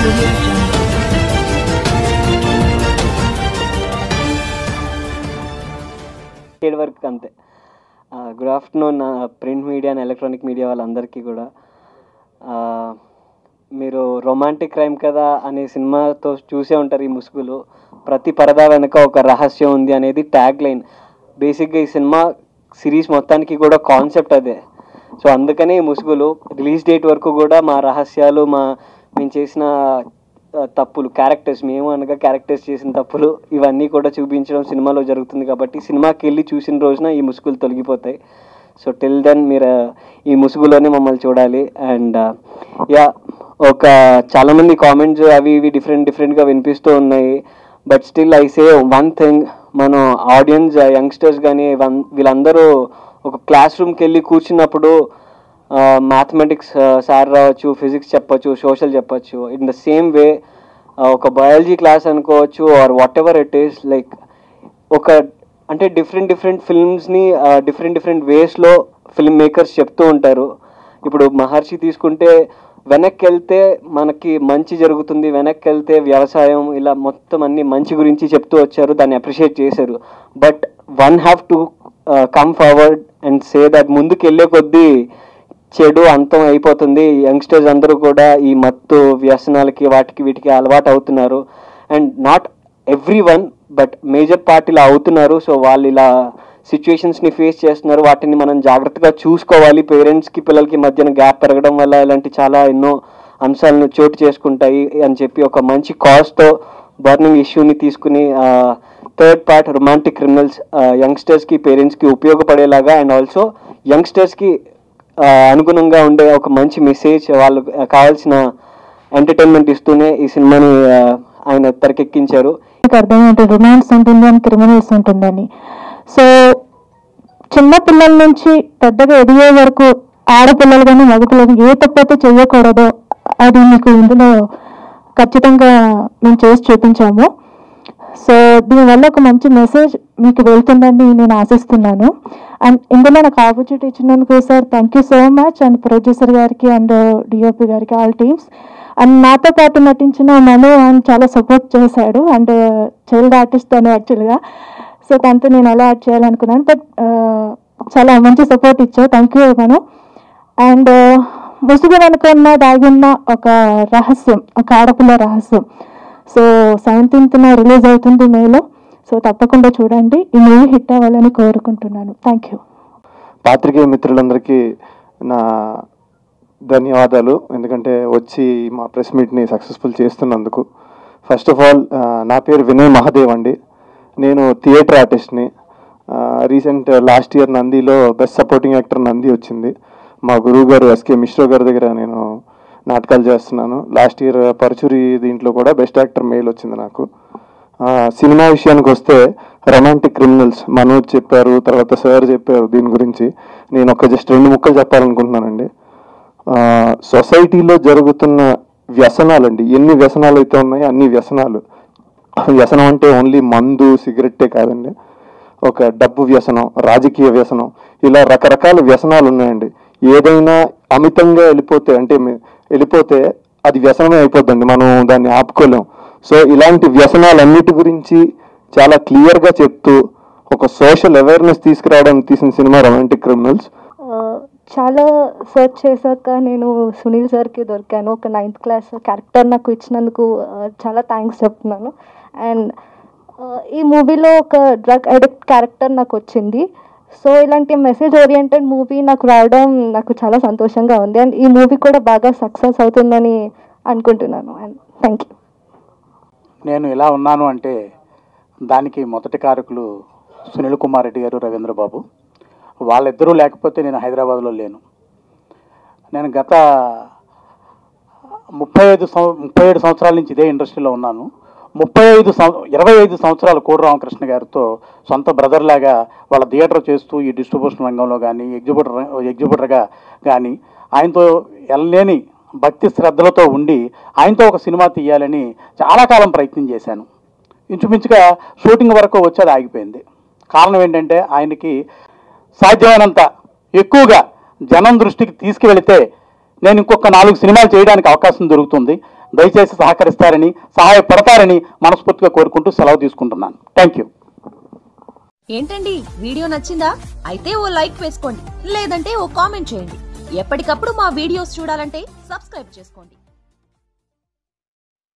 audio jungle. ఏడు వరకు అంతే good afternoon print media and electronic media వాళ్ళందరికీ కూడా ఆ, మీరు రొమాంటిక్ క్రైమ్ కదా అనే సినిమాతో చూసే ఉంటారు ఈ ముసుగులు ప్రతి పరదా వెనుక ఒక రహస్యం ఉంది అనేది ట్యాగ్ లైన్ బేసిక్గా ఈ సినిమా సిరీస్ మొత్తానికి కూడా కాన్సెప్ట్ అదే సో అందుకనే ఈ ముసుగులు రిలీజ్ డేట్ వరకు కూడా మా రహస్యాలు మా మేము చేసిన ఆ, తప్పులు క్యారెక్టర్స్ మేము అనగా క్యారెక్టర్స్ చేసిన తప్పులు ఇవన్నీ కూడా చూపించడం సినిమాలో జరుగుతుంది కాబట్టి సినిమాకి వెళ్ళి చూసిన రోజున ఈ ముసుగులు తొలగిపోతాయి సో టిల్ దెన్ మీరు ఆ, ఈ ముసుగులోనే మమ్మల్ని చూడాలి అండ్ యా ఒక చాలామంది కామెంట్స్ అవి ఇవి డిఫరెంట్ డిఫరెంట్గా వినిపిస్తూ ఉన్నాయి but still I say one thing మనం ఆడియన్స్ యంగ్స్టర్స్ కానీ వీళ్ళందరూ ఒక క్లాస్ రూమ్కి వెళ్ళి కూర్చున్నప్పుడు మ్యాథమెటిక్స్ సార్ రావచ్చు ఫిజిక్స్ చెప్పొచ్చు సోషల్ చెప్పొచ్చు ఇన్ ద సేమ్ వే ఒక బయాలజీ క్లాస్ అనుకోవచ్చు or whatever it is like ఒక అంటే డిఫరెంట్ డిఫరెంట్ ఫిల్మ్స్ని డిఫరెంట్ డిఫరెంట్ వేస్లో ఫిల్మ్ మేకర్స్ చెప్తూ ఉంటారు ఇప్పుడు మహర్షి తీసుకుంటే వెనక్కి వెళ్తే మనకి మంచి జరుగుతుంది వెనక్కి వెళ్తే వ్యవసాయం ఇలా మొత్తం అన్ని మంచి గురించి చెప్తూ వచ్చారు దాన్ని అప్రిషియేట్ చేశారు but one have to come forward and say that ముందుకు వెళ్ళే కొద్దీ చెడు అంతం అయిపోతుంది యంగ్స్టర్స్ అందరూ కూడా ఈ మత్తు వ్యసనాలకి వాటికి వీటికి అలవాటు అవుతున్నారు and not everyone but major part ఇలా అవుతున్నారు సో వాళ్ళు ఇలా సిచ్యువేషన్స్ని ఫేస్ చేస్తున్నారు వాటిని మనం జాగ్రత్తగా చూసుకోవాలి పేరెంట్స్కి పిల్లలకి మధ్యన గ్యాప్ పెరగడం వల్ల ఇలాంటి చాలా ఎన్నో అంశాలను చోటు చేసుకుంటాయి అని చెప్పి ఒక మంచి కాజ్తో బర్నింగ్ ఇష్యూని తీసుకుని థర్డ్ పార్ట్ రొమాంటిక్ క్రిమినల్స్ యంగ్స్టర్స్కి పేరెంట్స్కి ఉపయోగపడేలాగా అండ్ ఆల్సో యంగ్స్టర్స్కి అనుగుణంగా ఉండే ఒక మంచి మెసేజ్ వాళ్ళు కావాల్సిన ఎంటర్టైన్మెంట్ ఇస్తూనే ఈ సినిమాని ఆ, ఆయన తెరకెక్కించారు మీకు అర్థమైంది రొమాన్స్ ఉంటుంది అని క్రిమినల్స్ ఉంటుందని సో చిన్న పిల్లల నుంచి పెద్దగా ఎదిగే వరకు ఆడపిల్లలు కానీ మగపిల్లలు ఏ తప్పైతే చేయకూడదో అది మీకు ఇందులో ఖచ్చితంగా మేము చేసి చూపించాము సో దీనివల్ల ఒక మంచి మెసేజ్ మీకు వెళ్తుందని నేను ఆశిస్తున్నాను అండ్ ఇందులో నాకు ఆపర్చునిటీ ఇచ్చినందుకు sir thank you so much and producer గారికి అండ్ డిఓపి గారికి ఆల్ టీమ్స్ అండ్ నాతో పాటు నటించిన మను అండ్ చాలా సపోర్ట్ చేశాడు అండ్ చైల్డ్ ఆర్టిస్ట్ తను యాక్చువల్గా సో తనతో నేను ఎలా యాడ్ చేయాలనుకున్నాను బట్ చాలా మంచి సపోర్ట్ ఇచ్చావు థ్యాంక్ యూ మను అండ్ ముసుగు వెనుక ఉన్న దాగున్న ఒక రహస్యం ఒక ఆడపిల్ల రహస్యం సో సెవెంటీన్త్న రిలీజ్ అవుతుంది మేలో సో తప్పకుండా చూడండి ఈ మూవీ హిట్ అవ్వాలని కోరుకుంటున్నాను థ్యాంక్ యూ పాత్రికేయ మిత్రులందరికీ నా ధన్యవాదాలు ఎందుకంటే వచ్చి మా ప్రెస్ మీట్ని సక్సెస్ఫుల్ చేస్తున్నందుకు ఫస్ట్ ఆఫ్ ఆల్ నా పేరు వినయ్ మహాదేవ్ అండి నేను థియేటర్ ఆర్టిస్ట్ని రీసెంట్ లాస్ట్ ఇయర్ నందిలో బెస్ట్ సపోర్టింగ్ యాక్టర్ నంది వచ్చింది మా గురువు గారు ఎస్కే మిశ్రో గారి దగ్గర నేను నాటకాలు చేస్తున్నాను లాస్ట్ ఇయర్ పరచురి దీంట్లో కూడా బెస్ట్ యాక్టర్ మెయిల్ వచ్చింది నాకు ఆ, సినిమా విషయానికి వస్తే రొమాంటిక్ క్రిమినల్స్ మనోజ్ చెప్పారు తర్వాత సార్ చెప్పారు దీని గురించి నేను ఒక జస్ట్ రెండు ముక్కలు చెప్పాలనుకుంటున్నానండి ఆ, సొసైటీలో జరుగుతున్న వ్యసనాలండి ఎన్ని వ్యసనాలు అయితే ఉన్నాయో అన్ని వ్యసనాలు వ్యసనం అంటే ఓన్లీ మందు సిగరెట్టే కాదండి ఒక డబ్బు వ్యసనం రాజకీయ వ్యసనం ఇలా రకరకాల వ్యసనాలు ఉన్నాయండి ఏదైనా అమితంగా వెళ్ళిపోతే అంటే మీ- వెళ్ళిపోతే అది వ్యసనమే అయిపోద్దండి మనం దాన్ని ఆపుకోలేం సో ఇలాంటి వ్యసనాలన్నిటి గురించి చాలా క్లియర్గా చెప్తూ ఒక సోషల్ అవేర్నెస్ తీసుకురావడానికి తీసిన సినిమా రొమాంటిక్ క్రిమినల్స్ ఆ, చాలా సెర్చ్ చేశాక నేను సునీల్ సార్కి దొరికాను ఒక నైన్త్ క్లాస్ క్యారెక్టర్ నాకు ఇచ్చినందుకు ఆ, చాలా థ్యాంక్స్ చెప్తున్నాను అండ్ ఈ మూవీలో ఒక డ్రగ్ అడిక్ట్ క్యారెక్టర్ నాకు వచ్చింది సో ఇలాంటి మెసేజ్ ఓరియంటెడ్ మూవీ నాకు రావడం నాకు చాలా సంతోషంగా ఉంది అండ్ ఈ మూవీ కూడా బాగా సక్సెస్ అవుతుందని అనుకుంటున్నాను అండ్ థ్యాంక్ యూ నేను ఇలా ఉన్నాను అంటే దానికి మొదటి కారకులు సునీల్ కుమార్ రెడ్డి గారు రవీంద్ర బాబు వాళ్ళిద్దరూ లేకపోతే నేను హైదరాబాద్లో లేను నేను గత ముప్పై ఐదు సం ముప్పై ఏడు సంవత్సరాల నుంచి ఇదే ఇండస్ట్రీలో ఉన్నాను ముప్పై ఐదు సం ఇరవై ఐదు సంవత్సరాలు కోడి రామకృష్ణ గారితో సొంత బ్రదర్ లాగా వాళ్ళ థియేటర్ చేస్తూ ఈ డిస్ట్రిబ్యూషన్ రంగంలో కానీ ఎగ్జిబిటర్ ఎగ్జిబిటర్గా కానీ ఆయనతో ఎల్లలేని భక్తి శ్రద్ధలతో ఉండి ఆయనతో ఒక సినిమా తీయాలని చాలా కాలం ప్రయత్నం చేశాను ఇంచుమించుగా షూటింగ్ వరకు వచ్చి అది ఆగిపోయింది కారణం ఏంటంటే ఆయనకి సాధ్యమైనంత ఎక్కువగా జనం దృష్టికి తీసుకువెళితే నేను ఇంకొక నాలుగు సినిమాలు చేయడానికి అవకాశం దొరుకుతుంది దయచేసి సహకరిస్తారని సహాయపడతారని మనస్ఫూర్తిగా కోరుకుంటూ సెలవు తీసుకుంటున్నాను థ్యాంక్ యూ ఏంటండి వీడియో నచ్చిందా అయితే ఓ లైక్ వేసుకోండి లేదంటే ఓ కామెంట్ చేయండి ఎప్పటికప్పుడు మా వీడియోస్ చూడాలంటే సబ్స్క్రైబ్ చేసుకోండి